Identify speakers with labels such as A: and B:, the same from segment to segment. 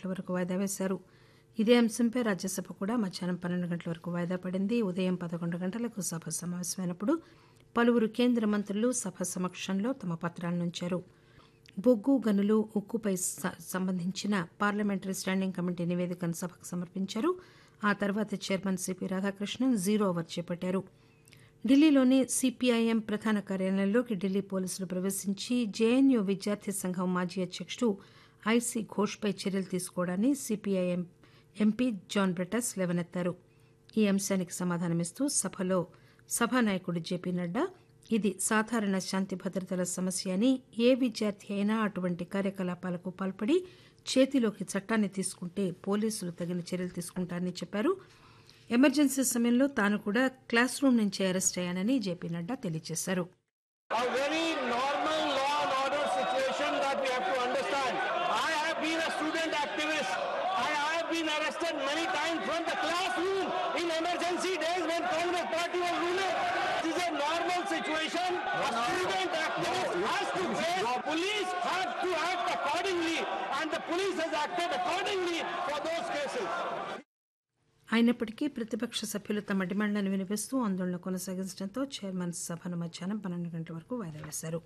A: గంటల వరకు వాయిదా వేశారు ఇదే అంశంపై రాజ్యసభ కూడా మధ్యాహ్నం పన్నెండు గంటల వరకు వాయిదా పడింది ఉదయం పదకొండు గంటలకు సభ సమావేశమైనప్పుడు పలువురు కేంద్ర మంత్రులు సభ సమక్షంలో తమ పత్రాలను ఉంచారు బొగ్గు గనులు ఉక్కుపై స- సంబంధించిన పార్లమెంటరీ స్టాండింగ్ కమిటీ నివేదికను సభకు సమర్పించారు ఆ తర్వాత chairman CP Radhakrishnan zero hour చేపట్టారు ఢిల్లీలోని సిపిఐఎం ప్రధాన కార్యాలయంలోకి ఢిల్లీ పోలీసులు ప్రవేశించి జేఎన్యూ విద్యార్థి సంఘం మాజీ అధ్యక్షుడు ఐసీ ఘోష్పై చర్యలు తీసుకోవడాన్ని సిపిఐఎం ఎంపీ జాన్ బ్రిటస్ లేవనెత్తారు ఈ అంశానికి సమాధానమిస్తూ సభలో సభానాయకుడు జేపీ నడ్డా ఇది సాధారణ శాంతి భద్రతల సమస్య అని ఏ విద్యార్థి అయినా అటువంటి కార్యకలాపాలకు పాల్పడి చేతిలోకి చట్టాన్ని తీసుకుంటే పోలీసులు తగిన చర్యలు తీసుకుంటారని చెప్పారు ఎమర్జెన్సీ సమయంలో తాను కూడా క్లాస్ రూమ్ నుంచి అరెస్ట్ అయ్యానని జేపీ నడ్డా తెలియజేశారు
B: A very normal law and order situation that we have to understand. I have been a student activist. I have been arrested many times from the classroom in emergency days when Congress party was ruling. This is a normal situation. A student activist has to face. Police have to act accordingly and the police has acted accordingly for those cases.
A: అయినప్పటికీ ప్రతిపక్ష సభ్యులు తమ డిమాండ్లను వినిపిస్తూ ఆందోళన కొనసాగించడంతో chairman సభను మధ్యాహ్నం పన్నెండు గంటల వరకు వాయిదా వేశారు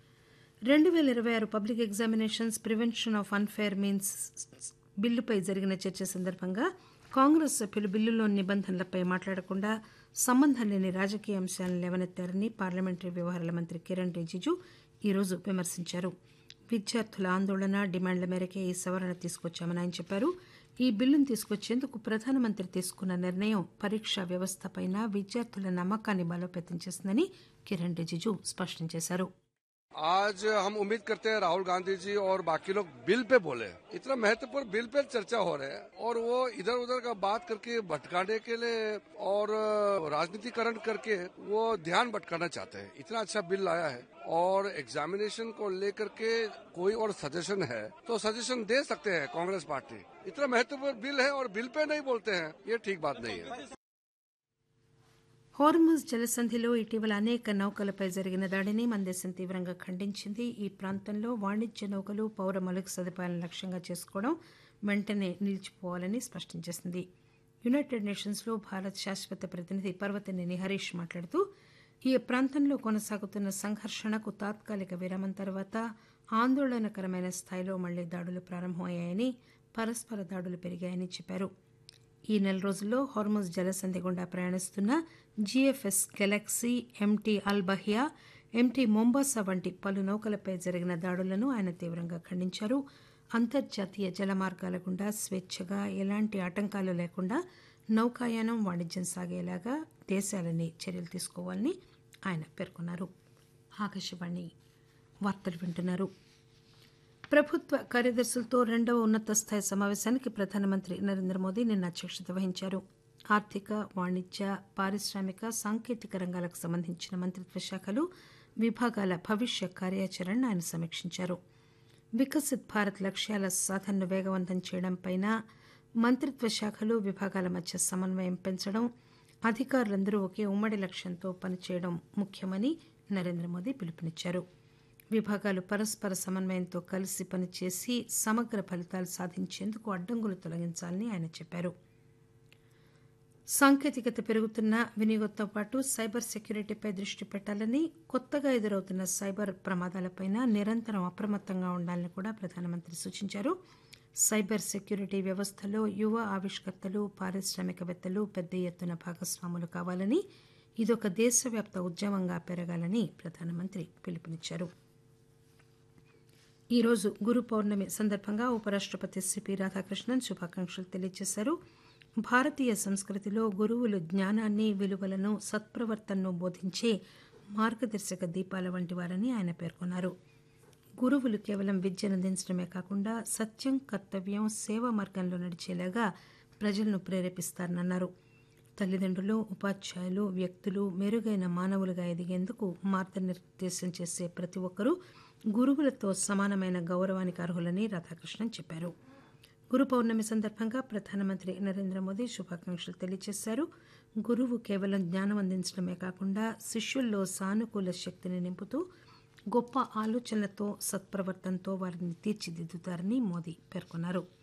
A: రెండు వేల ఇరవై ఆరు public examinations prevention of unfair means బిల్లుపై జరిగిన చర్చ సందర్భంగా కాంగ్రెస్ సభ్యులు బిల్లులోని నిబంధనలపై మాట్లాడకుండా సంబంధం లేని రాజకీయ అంశాలను లేవనెత్తారని పార్లమెంటరీ వ్యవహారాల మంత్రి కిరణ్ రిజిజు ఈరోజు విమర్శించారు విద్యార్థుల ఆందోళన డిమాండ్ల మేరకే ఈ సవరణ తీసుకొచ్చామని ఆయన చెప్పారు ఈ బిల్లును తీసుకొచ్చేందుకు ప్రధానమంత్రి తీసుకున్న నిర్ణయం పరీక్షా వ్యవస్థపైన విద్యార్థుల నమ్మకాన్ని బలోపేతం చేస్తుందని కిరణ్ రిజిజు స్పష్టం చేశారు
C: आज हम उम्मीद करते हैं राहुल गांधी जी और बाकी लोग बिल पे बोले इतना महत्वपूर्ण बिल पे चर्चा हो रहा है और वो इधर उधर का बात करके भटकाने के लिए और राजनीतिकरण करके वो ध्यान भटकाना चाहते हैं इतना अच्छा बिल लाया है और एग्जामिनेशन को लेकर के कोई और सजेशन है तो सजेशन दे सकते हैं कांग्रेस पार्टी इतना महत्वपूर्ण बिल है और बिल पे नहीं बोलते हैं ये ठीक बात नहीं है
A: హోర్ముజ్ జలసంధిలో ఇటీవల అనేక నౌకలపై జరిగిన దాడిని మన దేశం తీవ్రంగా ఖండించింది ఈ ప్రాంతంలో వాణిజ్య నౌకలు పౌర మౌలిక సదుపాయాలను లక్ష్యంగా చేసుకోవడం వెంటనే నిలిచిపోవాలని స్పష్టం చేసింది యునైటెడ్ నేషన్స్లో భారత్ శాశ్వత ప్రతినిధి పర్వతనేని హరీష్ మాట్లాడుతూ ఈ ప్రాంతంలో కొనసాగుతున్న సంఘర్షణకు తాత్కాలిక విరామం తర్వాత ఆందోళనకరమైన స్థాయిలో మళ్లీ దాడులు ప్రారంభమయ్యాయని పరస్పర దాడులు పెరిగాయని చెప్పారు ఈ నెల రోజుల్లో హార్మోజ్ జలసంధి గుండా ప్రయాణిస్తున్న GFS galaxy MT Al Bahia MT Mombasa వంటి పలు నౌకలపై జరిగిన దాడులను ఆయన తీవ్రంగా ఖండించారు అంతర్జాతీయ జలమార్గాల గుండా స్వేచ్ఛగా ఎలాంటి ఆటంకాలు లేకుండా నౌకాయానం వాణిజ్యం సాగేలాగా దేశాలని చర్యలు తీసుకోవాలని ఆయన పేర్కొన్నారు ఆకాశవాణి వార్తలు వింటున్నారు ప్రభుత్వ కార్యదర్శులతో రెండవ ఉన్నత స్థాయి సమావేశానికి ప్రధానమంత్రి నరేంద్ర మోదీ నిన్న అధ్యక్షత వహించారు ఆర్థిక వాణిజ్య పారిశ్రామిక సాంకేతిక రంగాలకు సంబంధించిన మంత్రిత్వ శాఖలు విభాగాల భవిష్య కార్యాచరణను ఆయన సమీక్షించారు వికసిత్ భారత్ లక్ష్యాల సాధనను వేగవంతం చేయడంపైన మంత్రిత్వ శాఖలు విభాగాల మధ్య సమన్వయం పెంచడం అధికారులందరూ ఒకే ఉమ్మడి లక్ష్యంతో పనిచేయడం ముఖ్యమని నరేంద్ర మోదీ పిలుపునిచ్చారు విభాగాలు పరస్పర సమన్వయంతో కలిసి పనిచేసి సమగ్ర ఫలితాలు సాధించేందుకు అడ్డంకులు తొలగించాలని ఆయన చెప్పారు సాంకేతికత పెరుగుతున్న వినియోగంతో పాటు సైబర్ సెక్యూరిటీపై దృష్టి పెట్టాలని కొత్తగా ఎదురవుతున్న సైబర్ ప్రమాదాలపైన నిరంతరం అప్రమత్తంగా ఉండాలని కూడా ప్రధానమంత్రి సూచించారు సైబర్ సెక్యూరిటీ వ్యవస్థలో యువ ఆవిష్కర్తలు పారిశ్రామికవేత్తలు పెద్ద ఎత్తున భాగస్వాములు కావాలని ఇదొక దేశవ్యాప్త ఉద్యమంగా పెరగాలని ప్రధానమంత్రి పిలుపునిచ్చారు ఈరోజు గురు పౌర్ణమి సందర్భంగా ఉపరాష్టపతి సిపి రాధాకృష్ణన్ శుభాకాంక్షలు తెలియజేశారు భారతీయ సంస్కృతిలో గురువులు జ్ఞానాన్ని విలువలను సత్ప్రవర్తనను బోధించే మార్గదర్శక దీపాల వంటి వారని ఆయన పేర్కొన్నారు గురువులు కేవలం విద్యను అందించడమే కాకుండా సత్యం కర్తవ్యం సేవ మార్గంలో నడిచేలాగా ప్రజలను ప్రేరేపిస్తారన్నారు తల్లిదండ్రులు ఉపాధ్యాయులు వ్యక్తులు మెరుగైన మానవులుగా ఎదిగేందుకు మార్గనిర్దేశం చేసే ప్రతి ఒక్కరూ గురువులతో సమానమైన గౌరవానికి అర్హులని రాధాకృష్ణన్ చెప్పారు గురు పౌర్ణమి సందర్భంగా ప్రధానమంత్రి నరేంద్ర మోదీ శుభాకాంక్షలు తెలియజేశారు గురువు కేవలం జ్ఞానం అందించడమే కాకుండా శిష్యుల్లో సానుకూల శక్తిని నింపుతూ గొప్ప ఆలోచనలతో సత్ప్రవర్తనతో వారిని తీర్చిదిద్దుతారని మోదీ పేర్కొన్నారు